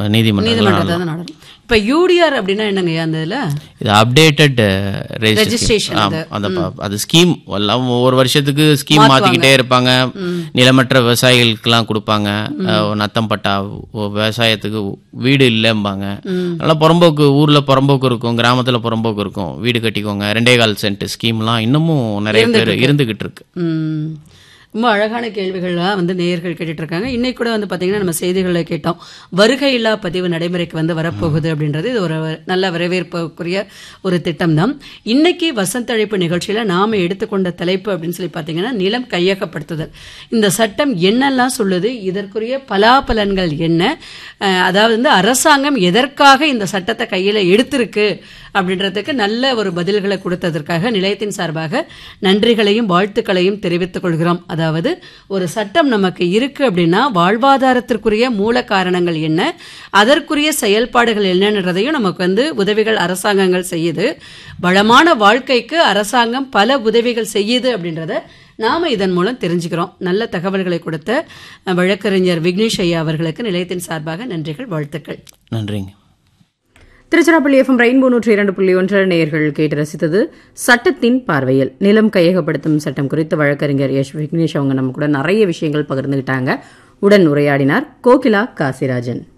நீதிமன்றங்கள் நீதிமன்றத்தை தான் நாடணும் இப்போ யூடிஆர் அப்படின்னா என்னங்கய்யா அந்த இதில் இது அப்டேட்டட் Registration அந்த ப- அது ஸ்கீம் எல்லாம் ஒவ்வொரு வருஷத்துக்கு ஸ்கீம் மாத்திக்கிட்டே இருப்பாங்க நிலமற்ற விவசாயிகளுக்கெல்லாம் கொடுப்பாங்க அஹ், நத்தம் பட்டா ஒ- விவசாயத்துக்கு வீடு இல்லைம்பாங்க நல்லா புறம்போக்கு ஊர்ல புறம்போக்கு இருக்கும் கிராமத்துல புறம்போக்கு இருக்கும் வீடு கட்டிக்கோங்க ரெண்டே கால் சென்ட் ஸ்கீம்லாம் இன்னமும் நிறைய பேர் இருந்துகிட்டு இருக்கு ம். ரொம்ப அழகான கேள்விகள்லாம் வந்து நேயர்கள் கேட்டுட்டு இருக்காங்க இன்னைக்கு கூட வந்து பார்த்தீங்கன்னா நம்ம செய்திகளில் கேட்டோம் வருகையில்லா பதிவு நடைமுறைக்கு வந்து வரப்போகுது அப்படின்றது இது ஒரு நல்ல வரவேற்புக்குரிய ஒரு திட்டம் தான் இன்னைக்கு வசந்த அழைப்பு நிகழ்ச்சியில் நாம் எடுத்துக்கொண்ட தலைப்பு அப்படின்னு சொல்லி பார்த்தீங்கன்னா நிலம் கையகப்படுத்துதல் இந்த சட்டம் என்னெல்லாம் சொல்லுது இதற்குரிய பலாபலன்கள் என்ன அஹ், அதாவது வந்து அரசாங்கம் எதற்காக இந்த சட்டத்தை கையில் எடுத்திருக்கு அப்படின்றதுக்கு நல்ல ஒரு பதில்களை கொடுத்ததற்காக நிலையத்தின் சார்பாக நன்றிகளையும் வாழ்த்துக்களையும் தெரிவித்துக் கொள்கிறோம் அதாவது ஒரு சட்டம் நமக்கு இருக்கு அப்படின்னா வாழ்வாதாரத்திற்குரிய மூல காரணங்கள் என்ன அதற்குரிய செயல்பாடுகள் என்னன்றதையும் நமக்கு வந்து உதவிகள் அரசாங்கங்கள் செய்யுது வளமான வாழ்க்கைக்கு அரசாங்கம் பல உதவிகள் செய்யுது அப்படின்றத நாம இதன் மூலம் தெரிஞ்சுக்கிறோம் நல்ல தகவல்களை கொடுத்த அஹ், வழக்கறிஞர் விக்னேஷ் ஐயா அவர்களுக்கு நிலையத்தின் சார்பாக நன்றிகள் வாழ்த்துக்கள் நன்றிங்க திருச்சிராப்பள்ளி எஃப்எம் ரெயின்போ நூற்றி இரண்டு புள்ளி ஒன்று நேயர்கள் கேட்டு ரசித்தது சட்டத்தின் பார்வையில் நிலம் கையகப்படுத்தும் சட்டம் குறித்து வழக்கறிஞர் யஷ் விக்னேஷ் அவங்க நம்ம கூட நிறைய விஷயங்கள் பகிர்ந்துகிட்டாங்க உடன் உரையாடினார் கோகிலா காசிராஜன்